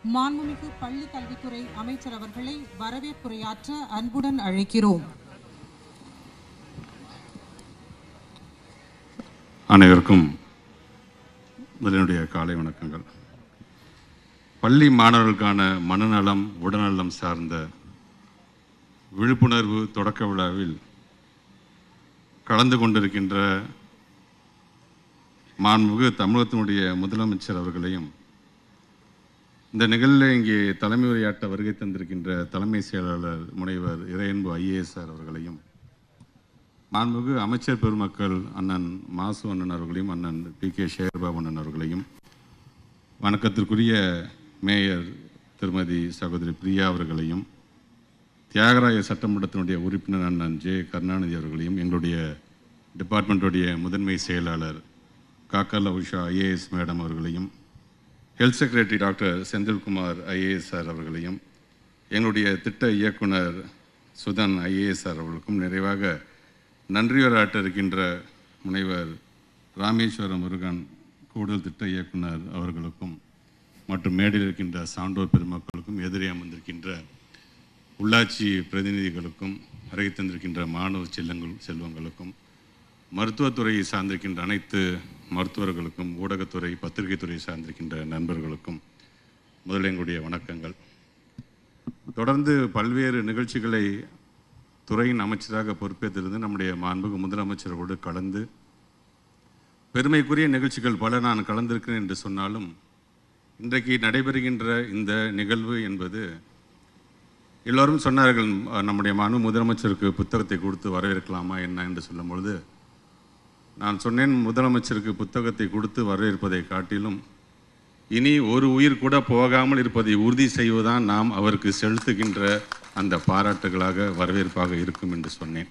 மாண்புமிகு பள்ளி கல்வித்துறை அமைச்சர் அவர்களை வரவேற்புரையாற்ற அன்புடன் அழைக்கிறோம் அனைவருக்கும் முதலினுடைய காலை வணக்கங்கள் பள்ளி மாணவர்களுக்கான மனநலம் உடல்நலம் சார்ந்த விழிப்புணர்வு தொடக்க விழாவில் கலந்து கொண்டிருக்கின்ற மாண்புமிகு தமிழகத்தினுடைய முதலமைச்சர் அவர்களையும் இந்த நிகழ்வில் இங்கே தலைமை உரையாற்ற வருகை தந்திருக்கின்ற தலைமை செயலாளர் முனைவர் இறையன்பு ஐஏஎஸ் அவர்களையும் மாண்புமிகு அமைச்சர் பெருமக்கள் அண்ணன் மாசு அண்ணன் அவர்களையும் அண்ணன் பி கே ஷேர்பாபு அண்ணன் அவர்களையும் வணக்கத்திற்குரிய மேயர் திருமதி சகோதரி பிரியா அவர்களையும் தியாகராய சட்டமன்றத்தினுடைய உறுப்பினர் அண்ணன் ஜே கருணாநிதி அவர்களையும் எங்களுடைய டிபார்ட்மெண்ட்டுடைய முதன்மை செயலாளர் காக்கர்ல உஷா ஐஏஎஸ் மேடம் அவர்களையும் health secretary doctor Senthilkumar IAS sir அவர்களையும் எங்களுடைய திட்ட இயக்குனர் சுதன் ஐஏஎஸ் சார் அவர்களுக்கும் நிறைவாக நன்றியுரையாற்ற இருக்கின்ற முனைவர் ராமேஸ்வர முருகன் கூடுதல் திட்ட இயக்குனர் அவர்களுக்கும் மற்றும் மேடையில் இருக்கின்ற சான்றோர் பெருமக்களுக்கும் எதிரே அமர்ந்திருக்கின்ற உள்ளாட்சி பிரதிநிதிகளுக்கும் வருகை தந்திருக்கின்ற மாணவ செல்லங்கள் செல்வங்களுக்கும் மருத்துவத்துறையை சார்ந்திருக்கின்ற அனைத்து மருத்துவர்களுக்கும் ஊடகத்துறை பத்திரிகைத்துறை சார்ந்திருக்கின்ற நண்பர்களுக்கும் முதல்ல எங்களுடைய வணக்கங்கள் தொடர்ந்து பல்வேறு நிகழ்ச்சிகளை துறையின் அமைச்சராக பொறுப்பேற்றிருந்து நம்முடைய மாண்புக்கு முதலமைச்சரோடு கலந்து பெருமைக்குரிய நிகழ்ச்சிகள் பல நான் கலந்திருக்கிறேன் என்று சொன்னாலும் இன்றைக்கு நடைபெறுகின்ற இந்த நிகழ்வு என்பது எல்லோரும் சொன்னார்கள் அஹ், நம்முடைய மாண்பு முதலமைச்சருக்கு புத்தகத்தை கொடுத்து வரவேற்கலாமா என்ன என்று சொல்லும் பொழுது நான் சொன்னேன் முதலமைச்சருக்கு புத்தகத்தை கொடுத்து வரவேற்பதை காட்டிலும் இனி ஒரு உயிர் கூட போகாமல் இருப்பதை உறுதி செய்வதுதான் நாம் அவருக்கு செலுத்துகின்ற அந்த பாராட்டுகளாக வரவேற்பாக இருக்கும் என்று சொன்னேன்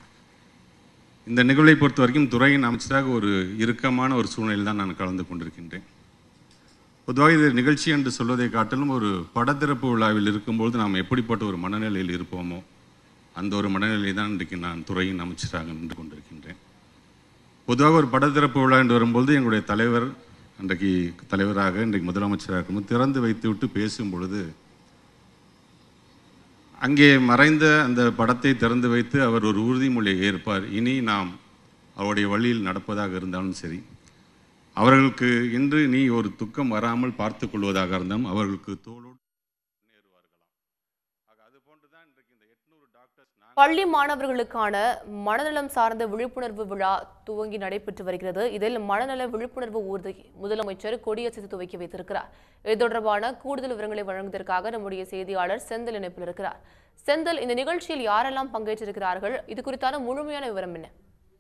இந்த நிகழ்வை பொறுத்த வரைக்கும் துறையின் அமைச்சராக ஒரு இறுக்கமான ஒரு சூழ்நிலையில் தான் நான் கலந்து கொண்டிருக்கின்றேன் பொதுவாக இது நிகழ்ச்சி என்று சொல்வதை காட்டிலும் ஒரு படத்திறப்பு விழாவில் இருக்கும்பொழுது நாம் எப்படிப்பட்ட ஒரு மனநிலையில் இருப்போமோ அந்த ஒரு மனநிலை தான் இன்றைக்கு நான் துறையின் அமைச்சராக நின்று கொண்டிருக்கின்றேன் பொதுவாக ஒரு படத்திறப்பு விழா என்று வரும்பொழுது எங்களுடைய தலைவர் அன்றைக்கு தலைவராக இன்றைக்கு முதலமைச்சராக இருக்கும்போது திறந்து வைத்துவிட்டு பேசும் பொழுது அங்கே மறைந்த அந்த படத்தை திறந்து வைத்து அவர் ஒரு உறுதிமொழியை ஏற்பார் இனி நாம் அவருடைய வழியில் நடப்பதாக இருந்தாலும் சரி அவர்களுக்கு இன்று நீ ஒரு துக்கம் வராமல் பார்த்து கொள்வதாக இருந்தாலும் அவர்களுக்கு தோளோடு முன்னேறுவார்களாம் ஆக அது போன்றுதான் இன்றைக்கு இந்த எட்நூறு டாக்டர்ஸ் பள்ளி மாணவர்களுக்கான மனநலம் சார்ந்த விழிப்புணர்வு விழா துவங்கி நடைபெற்று வருகிறது இதில் மனநல விழிப்புணர்வு ஊர்தி முதலமைச்சர் கொடியசைத்து துவக்கி வைத்திருக்கிறார் இது தொடர்பான கூடுதல் விவரங்களை வழங்குவதற்காக நம்முடைய செய்தியாளர் செந்தில் இணைப்பில் இருக்கிறார் செந்தில் இந்த நிகழ்ச்சியில் யாரெல்லாம் பங்கேற்றிருக்கிறார்கள் இது குறித்தான முழுமையான விவரம் என்ன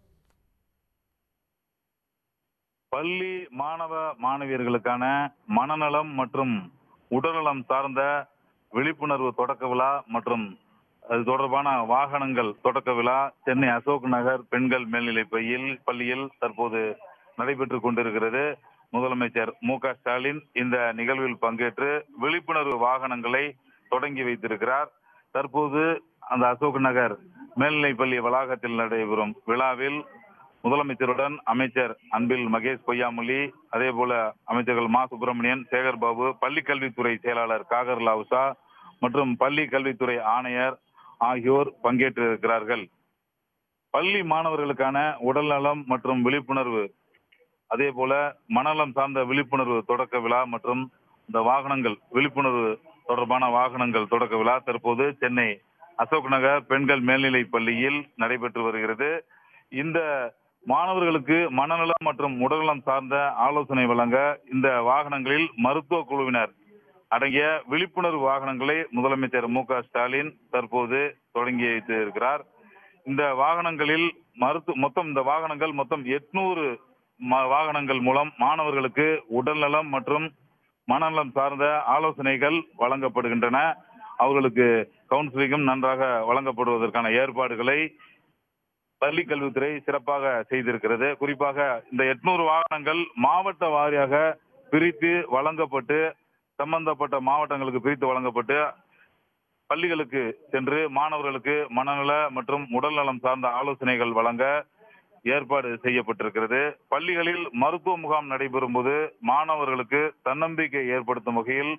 பள்ளி மாணவ மாணவியர்களுக்கான மனநலம் மற்றும் உடல்நலம் சார்ந்த விழிப்புணர்வு தொடக்க விழா மற்றும் அது தொடர்பான வாகனங்கள் தொடக்க விழா சென்னை அசோக் நகர் பெண்கள் மேல்நிலைப் பள்ளியில் பள்ளியில் தற்போது நடைபெற்றுக் கொண்டிருக்கிறது முதலமைச்சர் மு க ஸ்டாலின் இந்த நிகழ்வில் பங்கேற்று விழிப்புணர்வு வாகனங்களை தொடங்கி வைத்திருக்கிறார் தற்போது அந்த அசோக் நகர் மேல்நிலைப் பள்ளி வளாகத்தில் நடைபெறும் விழாவில் முதலமைச்சருடன் அமைச்சர் அன்பில் மகேஷ் பொய்யாமொழி அதே போல அமைச்சர்கள் மா சுப்பிரமணியன் சேகர் பாபு பள்ளி கல்வித்துறை செயலாளர் காகர் லாவுசா மற்றும் பள்ளி கல்வித்துறை ஆணையர் ஆகியோர் பங்கேற்றிருக்கிறார்கள் பள்ளி மாணவர்களுக்கான உடல்நலம் மற்றும் விழிப்புணர்வு அதே போல மனநலம் சார்ந்த விழிப்புணர்வு தொடக்க விழா மற்றும் இந்த வாகனங்கள் விழிப்புணர்வு தொடர்பான வாகனங்கள் தொடக்க விழா தற்போது சென்னை அசோக் நகர் பெண்கள் மேல்நிலைப் பள்ளியில் நடைபெற்று வருகிறது இந்த மாணவர்களுக்கு மனநலம் மற்றும் உடல்நலம் சார்ந்த ஆலோசனை வழங்க இந்த வாகனங்களில் மருத்துவ குழுவினர் அடங்கிய விழிப்புணர்வு வாகனங்களை முதலமைச்சர் மு க ஸ்டாலின் தற்போது தொடங்கி வைத்திருக்கிறார் இந்த வாகனங்களில் மருத்துவ மொத்தம் இந்த வாகனங்கள் மொத்தம் எட்நூறு வாகனங்கள் மூலம் மாணவர்களுக்கு உடல்நலம் மற்றும் மனநலம் சார்ந்த ஆலோசனைகள் வழங்கப்படுகின்றன அவர்களுக்கு கவுன்சிலிங்கும் நன்றாக வழங்கப்படுவதற்கான ஏற்பாடுகளை பள்ளி கல்வித்துறை சிறப்பாக செய்திருக்கிறது குறிப்பாக இந்த எட்நூறு வாகனங்கள் மாவட்ட வாரியாக பிரித்து வழங்கப்பட்டு சம்பந்தப்பட்ட மாவட்டங்களுக்கு பிரித்து வழங்கப்பட்டு பள்ளிகளுக்கு சென்று மாணவர்களுக்கு மனநல மற்றும் உடல்நலம் சார்ந்த ஆலோசனைகள் வழங்க ஏற்பாடு செய்யப்பட்டிருக்கிறது பள்ளிகளில் மருத்துவ முகாம் நடைபெறும் போது மாணவர்களுக்கு தன்னம்பிக்கை ஏற்படுத்தும் வகையில்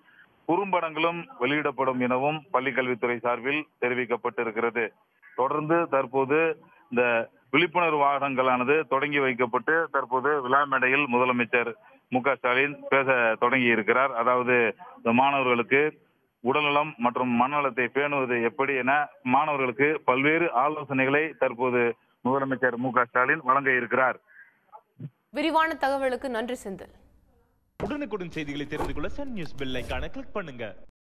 குறும்படங்களும் வெளியிடப்படும் எனவும் பள்ளிக்கல்வித்துறை சார்பில் தெரிவிக்கப்பட்டிருக்கிறது தொடர்ந்து தற்போது இந்த விழிப்புணர்வு வாகனங்களானது தொடங்கி வைக்கப்பட்டு தற்போது விழா மேடையில் முதலமைச்சர் மு க ஸ்டாலின் பேச தொடங்கி இருக்கிறார் அதாவது இந்த மாணவர்களுக்கு உடல்நலம் மற்றும் மனநலத்தை பேணுவது எப்படி என மாணவர்களுக்கு பல்வேறு ஆலோசனைகளை தற்போது முதலமைச்சர் மு க ஸ்டாலின் வழங்க இருக்கிறார் விரிவான தகவலுக்கு நன்றி செந்தில் உடனுக்குடன் செய்திகளை தெரிந்து கொள்ள சன் நியூஸ் பெல் ஐகானை கிளிக் பண்ணுங்க